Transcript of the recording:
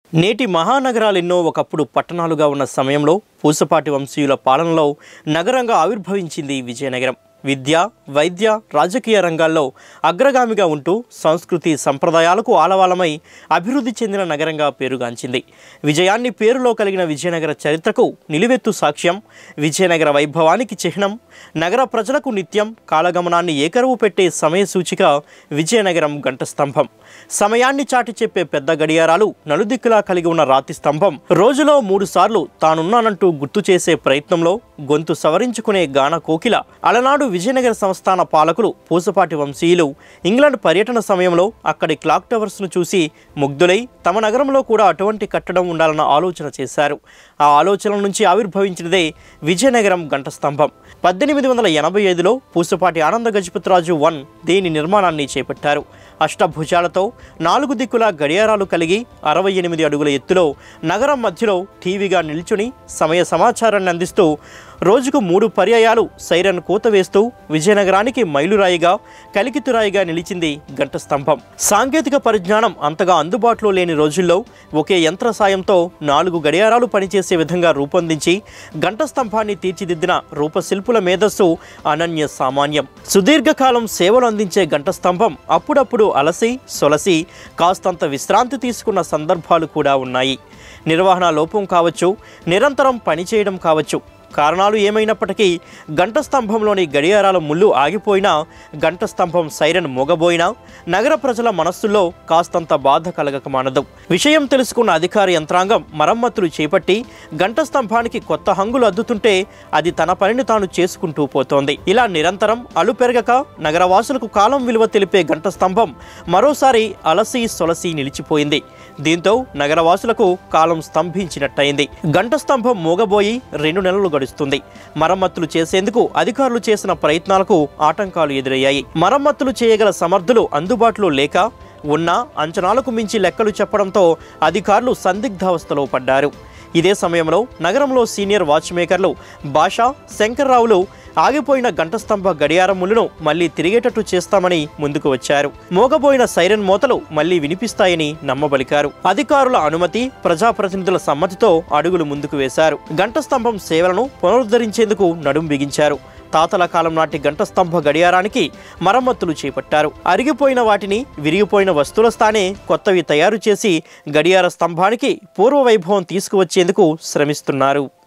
నేటి మహానగరాలెన్నో ఒకప్పుడు పట్టణాలుగా ఉన్న సమయంలో పూసపాటి వంశీయుల పాలనలో నగరంగా ఆవిర్భవించింది విజయనగరం విద్య వైద్య రాజకీయ రంగాల్లో అగ్రగామిగా ఉంటూ సంస్కృతి సంప్రదాయాలకు ఆలవాలమై అభివృద్ధి చెందిన నగరంగా పేరుగాంచింది విజయాన్ని పేరులో కలిగిన విజయనగర చరిత్రకు నిలువెత్తు సాక్ష్యం విజయనగర వైభవానికి చిహ్నం నగర ప్రజలకు నిత్యం కాలగమనాన్ని ఏకరువు పెట్టే సమయ సూచిక విజయనగరం గంట స్తంభం సమయాన్ని చాటి చెప్పే పెద్ద గడియారాలు నలుదిక్కులా కలిగి ఉన్న రాతి స్తంభం రోజులో మూడు సార్లు తానున్నానంటూ గుర్తు చేసే ప్రయత్నంలో గొంతు సవరించుకునే గాన కోకిల అలనాడు విజయనగర సంస్థాన పాలకులు పూసపాటి వంశీయులు ఇంగ్లాండ్ పర్యటన సమయంలో అక్కడి క్లాక్ టవర్స్ను చూసి ముగ్ధులై తమ నగరంలో కూడా అటువంటి కట్టడం ఉండాలన్న ఆలోచన చేశారు ఆ ఆలోచన నుంచి ఆవిర్భవించినదే విజయనగరం గంట స్తంభం పద్దెనిమిది వందల ఎనభై ఐదులో పూసపాటి ఆనంద గజపతిరాజు వన్ దీని నిర్మాణాన్ని చేపట్టారు అష్టభుజాలతో నాలుగు దిక్కుల గడియారాలు కలిగి అరవై ఎనిమిది అడుగుల ఎత్తులో నగరం మధ్యలో టీవీగా నిల్చుని సమయ సమాచారాన్ని అందిస్తూ రోజుకు మూడు పర్యాయాలు సైరన్ కూత వేస్తూ విజయనగరానికి మైలురాయిగా కలికితురాయిగా నిలిచింది గంట స్తంభం సాంకేతిక పరిజ్ఞానం అంతగా అందుబాటులో లేని రోజుల్లో ఒకే యంత్ర సాయంతో నాలుగు గడియారాలు పనిచేసే విధంగా రూపొందించి గంట స్తంభాన్ని తీర్చిదిద్దిన రూపశిల్పుల మేధస్సు అనన్య సామాన్యం సుదీర్ఘకాలం సేవలు అందించే గంట స్తంభం అప్పుడప్పుడు అలసి సొలసి కాస్తంత విశ్రాంతి తీసుకున్న సందర్భాలు కూడా ఉన్నాయి నిర్వహణ లోపం కావచ్చు నిరంతరం పనిచేయడం కావచ్చు కారణాలు ఏమైనప్పటికీ గంట స్తంభంలోని గడియారాల ముళ్ళు ఆగిపోయినా గంట స్తంభం సైరన్ మోగబోయినా నగర ప్రజల మనస్సుల్లో కాస్తంత బాధ కలగక మానదు విషయం తెలుసుకున్న అధికార యంత్రాంగం మరమ్మతులు చేపట్టి గంట స్తంభానికి కొత్త హంగులు అద్దుతుంటే అది తన పనిని తాను చేసుకుంటూ పోతోంది ఇలా నిరంతరం అలు పెరగక నగరవాసులకు కాలం విలువ తెలిపే గంట స్తంభం మరోసారి అలసి సొలసి నిలిచిపోయింది దీంతో నగరవాసులకు కాలం స్తంభించినట్టయింది గంట స్తంభం మోగబోయి రెండు నెలలు గడుస్తుంది మరమ్మతులు చేసేందుకు అధికారులు చేసిన ప్రయత్నాలకు ఆటంకాలు ఎదురయ్యాయి మరమ్మతులు చేయగల సమర్థులు అందుబాటులో లేక ఉన్న అంచనాలకు మించి లెక్కలు చెప్పడంతో అధికారులు సందిగ్ధావస్థలో పడ్డారు ఇదే సమయంలో నగరంలో సీనియర్ వాచ్ మేకర్లు భాషా శంకర్రావులు ఆగిపోయిన గంటస్తంభ గడియారం ముళ్ళను మళ్లీ తిరిగేటట్టు చేస్తామని ముందుకు వచ్చారు మోగబోయిన సైరన్ మోతలు మళ్లీ వినిపిస్తాయని నమ్మబలికారు అధికారుల అనుమతి ప్రజాప్రతినిధుల సమ్మతితో అడుగులు ముందుకు వేశారు గంటస్తంభం సేవలను పునరుద్ధరించేందుకు నడుం బిగించారు తాతల కాలం నాటి గంటస్తంభ గడియారానికి మరమ్మతులు చేపట్టారు అరిగిపోయిన వాటిని విరిగిపోయిన వస్తువుల స్థానే కొత్తవి తయారు చేసి గడియార స్తంభానికి పూర్వ వైభవం తీసుకువచ్చేందుకు శ్రమిస్తున్నారు